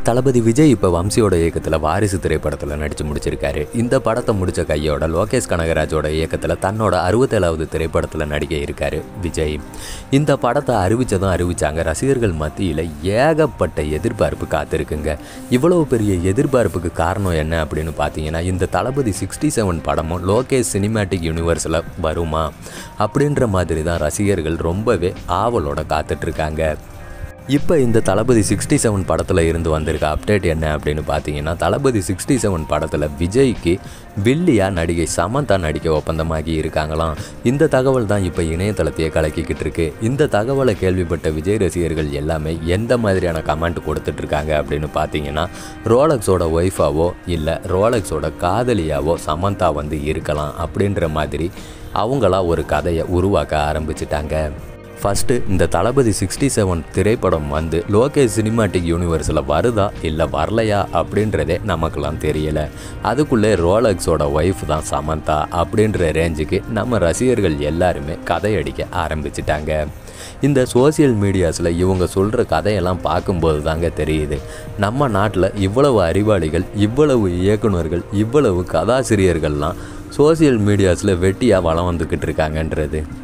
தளபதி விஜய் இப்போ வம்சியோட இயக்கத்தில் வாரிசு திரைப்படத்தில் நடித்து முடிச்சிருக்காரு இந்த படத்தை முடித்த கையோட லோகேஷ் கனகராஜோட இயக்கத்தில் தன்னோட அறுபத்தேழாவது திரைப்படத்தில் நடிக்க இருக்காரு விஜய் இந்த படத்தை அறிவித்ததும் அறிவிச்சாங்க ரசிகர்கள் மத்தியில் ஏகப்பட்ட எதிர்பார்ப்பு காத்திருக்குங்க இவ்வளவு பெரிய எதிர்பார்ப்புக்கு காரணம் என்ன அப்படின்னு பார்த்தீங்கன்னா இந்த தளபதி சிக்ஸ்டி செவன் படமும் லோகேஷ் சினிமேட்டிக் யூனிவர்ஸில் வருமா அப்படின்ற மாதிரி தான் ரசிகர்கள் ரொம்பவே ஆவலோட காத்துட்ருக்காங்க இப்போ இந்த தளபதி சிக்ஸ்டி செவன் படத்தில் இருந்து வந்திருக்க அப்டேட் என்ன அப்படின்னு பார்த்தீங்கன்னா தளபதி சிக்ஸ்டி செவன் படத்தில் விஜய்க்கு வில்லியா நடிகை சமந்தா நடிக்க ஒப்பந்தமாகி இருக்காங்களாம் இந்த தகவல் தான் இப்போ இணையதளத்தையே கலக்கிக்கிட்டு இருக்கு இந்த தகவலை கேள்விப்பட்ட விஜய் ரசிகர்கள் எல்லாமே எந்த மாதிரியான கமெண்ட் கொடுத்துட்டு இருக்காங்க அப்படின்னு பார்த்தீங்கன்னா ரோலக்ஸோட ஒய்ஃபாவோ இல்லை ரோலக்ஸோட காதலியாவோ சமந்தா வந்து இருக்கலாம் அப்படின்ற மாதிரி அவங்களா ஒரு கதையை உருவாக்க ஆரம்பிச்சிட்டாங்க ஃபஸ்ட்டு இந்த தளபதி சிக்ஸ்டி செவன் திரைப்படம் வந்து லோகேஷ் சினிமாட்டிக் யூனிவர்ஸில் வருதா இல்லை வரலையா அப்படின்றதே நமக்கெல்லாம் தெரியலை அதுக்குள்ளே ரோலக்ஸோட ஒய்ஃப் தான் சமந்தா அப்படின்ற ரேஞ்சுக்கு நம்ம ரசிகர்கள் எல்லாருமே கதையடிக்க ஆரம்பிச்சிட்டாங்க இந்த சோசியல் மீடியாஸில் இவங்க சொல்கிற கதையெல்லாம் பார்க்கும்போது தாங்க தெரியுது நம்ம நாட்டில் இவ்வளவு அறிவாளிகள் இவ்வளவு இயக்குனர்கள் இவ்வளவு கதாசிரியர்கள்லாம் சோசியல் மீடியாஸில் வெட்டியாக வளம் வந்துக்கிட்டு இருக்காங்கன்றது